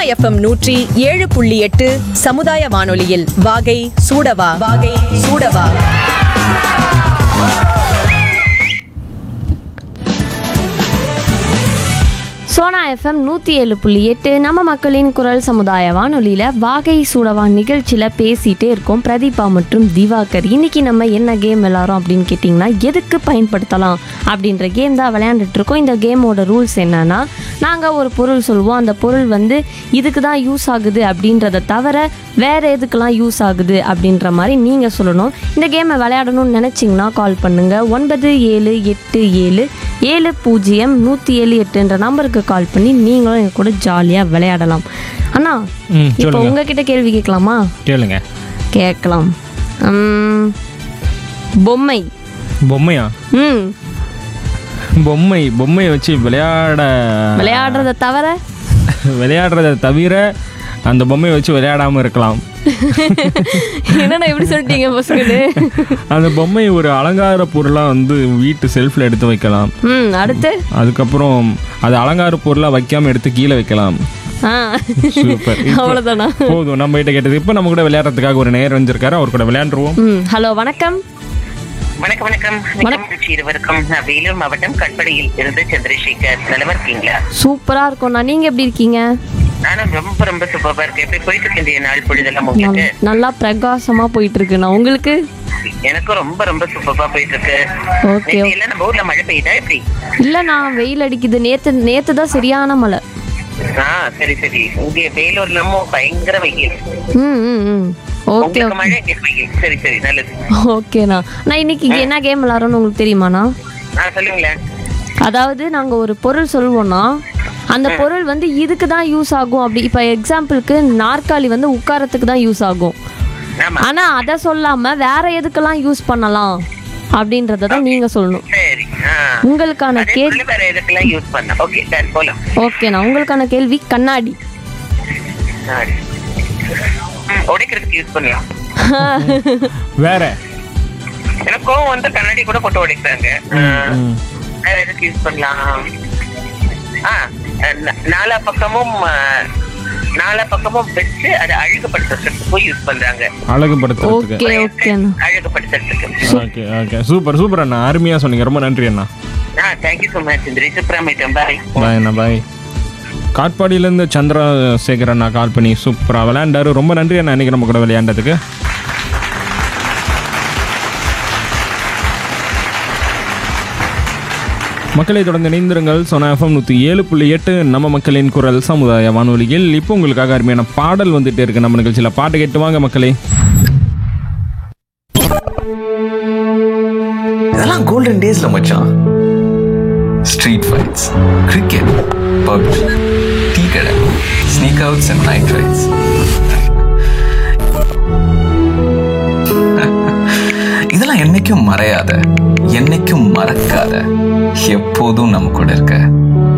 FM நூற்றி ஏழு புள்ளி எட்டு சமுதாய வானொலியில் வாகை சூடவா வாகை சூடவா சோனா எஃப்எம் நூற்றி ஏழு புள்ளி எட்டு நம்ம மக்களின் குரல் சமுதாய வானொலியில் வாகை சூடவா நிகழ்ச்சியில் பேசிகிட்டே இருக்கோம் பிரதீபா மற்றும் திவாகர் இன்னைக்கு நம்ம என்ன கேம் விளாட்றோம் அப்படின்னு கேட்டிங்கன்னா எதுக்கு பயன்படுத்தலாம் அப்படின்ற கேம் தான் விளையாண்டுட்டு இருக்கோம் இந்த கேமோட ரூல்ஸ் என்னன்னா நாங்கள் ஒரு பொருள் சொல்லுவோம் அந்த பொருள் வந்து இதுக்கு தான் யூஸ் ஆகுது அப்படின்றத தவிர வேறு எதுக்கெல்லாம் யூஸ் ஆகுது அப்படின்ற மாதிரி நீங்கள் சொல்லணும் இந்த கேமை விளையாடணும்னு நினச்சிங்கன்னா கால் பண்ணுங்கள் ஒன்பது ஏழு எட்டு ஏழு ஏழு பூஜ்ஜியம் நூற்றி ஏழு எட்டுன்ற நம்பருக்கு கால் பண்ணி நீங்களும் எங்க கூட ஜாலியாக விளையாடலாம் அண்ணா ம் இப்போ சொல்லுங்க உங்ககிட்ட கேள்வி கேட்கலாமா கேளுங்க கேட்கலாம் உம், பொம்மை பொம்மையா ம் பொம்மை பொம்மையை வச்சு விளையாட விளையாடுறத தவிர விளையாடுறத தவிர அந்த பொம்மையை வச்சு விளையாடாம இருக்கலாம் என்னண்ணா எப்படி சொல்லிட்டீங்க பசங்களு அந்த பொம்மை ஒரு அலங்கார பொருளாக வந்து வீட்டு செல்ஃபில் எடுத்து வைக்கலாம் ம் அடுத்து அதுக்கப்புறம் அது அலங்கார பொருளாக வைக்காம எடுத்து கீழே வைக்கலாம் ஆ சூப்பர் இப்போ அவ்வளோதானா போதும் நம்ம கிட்ட கேட்டது இப்போ நம்ம கூட விளையாடுறதுக்காக ஒரு நேரம் வந்திருக்காரு அவர் கூட விளையாண்டுருவோம் ம் ஹலோ வணக்கம் வணக்கம் வணக்கம் வணக்கம் மகிழ்ச்சி இருவருக்கும் நான் வேலூர் மாவட்டம் கட்படியில் இருந்து சந்திரசேகர் நலமா இருக்கீங்களா சூப்பராக இருக்கும்ண்ணா நீங்கள் எப்படி இருக்கீங்க நானும் ரொம்ப ரொம்ப சூப்பரா இருக்கேன் எப்படி போயிட்டு இருக்கு இந்த நாள் பொழுதெல்லாம் உங்களுக்கு நல்- நல்லா பிரகாசமாக போயிட்டு இருக்குண்ணா உங்களுக்கு எனக்கும் ரொம்ப ரொம்ப சூப்பரா போயிட்டு இருக்கு ஓகே நேத்து எல்லாம் நம்ம ஊர்ல மழை பெய்யுதா எப்படி இல்லைண்ணா வெயில் அடிக்குது நேற்று நேற்று தான் சரியான மழை ஆ சரி சரி இங்க வேலூர்லமும் பயங்கர வெயில் ம் ம் ம் ஓகே உங்களுக்கு மழை இங்க வெயில் சரி சரி நல்லது ஓகேண்ணா நான் இன்னைக்கு என்ன கேம் விளாட்றோன்னு உங்களுக்கு தெரியுமாண்ணா ஆ சொல்லுங்களேன் அதாவது நாங்கள் ஒரு பொருள் சொல்லுவோம்னா அந்த பொருள் வந்து இதுக்கு தான் யூஸ் ஆகும் அப்படி இப்போ எக்ஸாம்பிளுக்கு நாற்காலி வந்து உட்காரத்துக்கு தான் யூஸ் ஆகும் ஆமா ஆனால் அதை சொல்லாமல் வேற எதுக்கெல்லாம் யூஸ் பண்ணலாம் அப்படின்றத தான் நீங்கள் சொல்லணும் சரி ஆ உங்களுக்கான அதே கேள்வி போல வேற எதுக்கெல்லாம் யூஸ் பண்ண ஓகே டன் போலாம் ஓகேண்ணா உங்களுக்கான கேள்வி கண்ணாடி ஆ. ம், உடைக்கிறதுக்கு யூஸ் பண்ணலாம் வேற ஏன்னா கோவம் வந்து கண்ணாடி கூட போட்டு உடைக்கிறாங்க ஆ. ம். வேற எதுக்கு யூஸ் பண்ணலாம் ஆ ந- நாலா பக்கமும் ஆ, நாலா பக்கமும் வச்சு அதை அழகுபடுத்துறதுக்கும் யூஸ் பண்றாங்க அழகுபடுத்துறதுக்கு ஓகே ஓகேண்ணா அழகுபடுத்துறதுக்கு ஓகே ஓகே சூப்பர் சூப்பர் அண்ணா அருமையாக சொன்னீங்க ரொம்ப நன்றி அண்ணா ஆ தேங்க்யூ ஸோ மச் இந்த ரிசுப்ராமிட்டம் பாய் பாய் அண்ணா பாய் காட்பாடியிலேருந்து சந்திரசேகர் அண்ணா கால் பண்ணி சூப்பராக விளையாண்டாரு ரொம்ப நன்றி அண்ணா இன்னைக்கு நம்ம கூட விளையாண்டதுக்கு மக்களை தொடர்ந்து இணைந்திருங்கள் சொன்ன எஃப்எம் நூற்றி ஏழு புள்ளி எட்டு நம்ம மக்களின் குரல் சமுதாய வானொலியில் இப்போ உங்களுக்காக அருமையான பாடல் வந்துட்டே இருக்கு நம்ம நிகழ்ச்சியில் பாட்டு கேட்டு வாங்க மக்களே இதெல்லாம் கோல்டன் டேஸ்ல மச்சான் street fights cricket PUBG tea கடை sneak outs and night rides இதெல்லாம் என்னைக்கும் மறையாத என்னைக்கும் மறக்காத எப்போதும் நம்ம கூட இருக்க